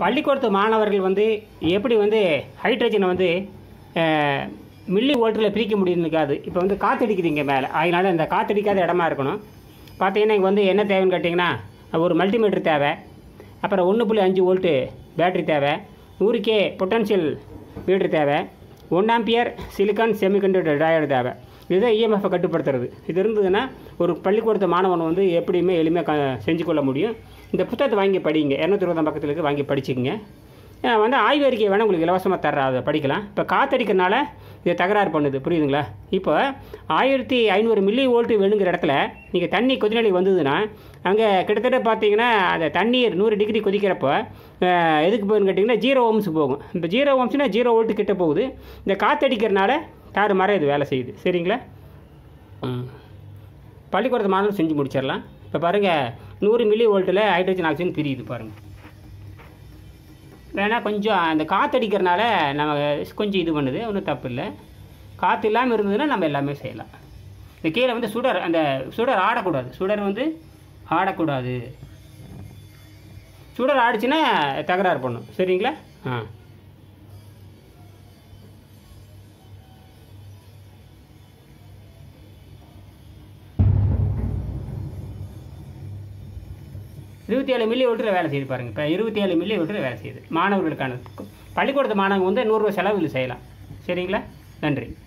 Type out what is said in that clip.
பள்ளிக்கூடத்து மாணவர்கள் வந்து எப்படி வந்து ஹைட்ரஜனை வந்து அஹ், மில்லி வோல்ட்டில் பிரிக்க முடியும்னு இருக்காது இப்போ வந்து காற்றடிக்குது இங்கே மேலே அதனால இந்த காற்றடிக்காத இடமா இருக்கணும் பார்த்தீங்கன்னா இங்கே வந்து என்ன தேவைன்னு கேட்டிங்கன்னா ஒரு மல்டிமீட்டர் தேவை அப்புறம் ஒன்று புள்ளி அஞ்சு வோல்ட்டு பேட்டரி தேவை நூறு கே பொட்டன்ஷியல் மீட்டர் தேவை one ampere silicon semiconductor diode தேவை இதுதான் இஎம்எஃப்பை கட்டுப்படுத்துறது இது இருந்ததுன்னா ஒரு பள்ளிக்கூடத்து மாணவன் வந்து எப்படியுமே எளிமையாக க செஞ்சு கொள்ள முடியும் இந்த புத்தகத்தை வாங்கி படிங்க இரநூத்தி இருபதாம் பக்கத்தில் இருக்கு வாங்கி படிச்சுக்கங்க அஹ் வந்து ஆய்வறிக்கை வேணால் உங்களுக்கு இலவசமாக தர்ற அதை படிக்கலாம் இப்போ காத்தடிக்கிறனால இது தகராறு பண்ணுது புரியுதுங்களா இப்போ ஆயிரத்தி ஐநூறு மில்லி வோல்ட்டு வேணுங்கிற இடத்துல நீங்கள் தண்ணி கொதிநிலை வந்ததுன்னா அங்கே கிட்டத்தட்ட பார்த்தீங்கன்னா அந்த தண்ணீர் நூறு டிகிரி கொதிக்கிறப்போ அஹ், எதுக்கு போகுதுன்னு கேட்டிங்கன்னா ஜீரோ ஓம்ஸ் போகும் இப்போ ஜீரோ ஓம்ஸ்னா ஜீரோ வோல்ட்டு கிட்ட போகுது இந்த காத்தடிக்கிறனால தாறு மரம் இது வேலை செய்யுது சரிங்களா ம் பள்ளிக்கூடத்து மாணவர் செஞ்சு முடிச்சிடலாம் இப்போ பாருங்கள் நூறு மில்லி வோல்ட்டில் ஹைட்ரஜன் ஆக்சிஜன் பிரியுது பாருங்கள் வேணால் கொஞ்சம் அந்த காற்றடிக்கிறனால நம்ம கொஞ்சம் இது பண்ணுது ஒன்றும் தப்பு இல்லை காற்று இல்லாமல் இருந்ததுன்னா நம்ம எல்லாமே செய்யலாம் இந்த கீழே வந்து சுடர் அந்த சுடர் ஆடக்கூடாது சுடர் வந்து ஆடக்கூடாது சுடர் ஆடிச்சுன்னா தகராறு பண்ணும் சரிங்களா ஆ இருபத்தி ஏழு மில்லி வோல்ட்டில் வேலை செய்யுது பாருங்கள் இப்போ இருபத்தி ஏழு மில்லி வோல்ட்டில் வேலை செய்யுது மாணவர்களுக்கான பள்ளிக்கூடத்து மாணவங்க வந்து நூறுரூவா செலவில் செய்யலாம் சரிங்களா நன்றி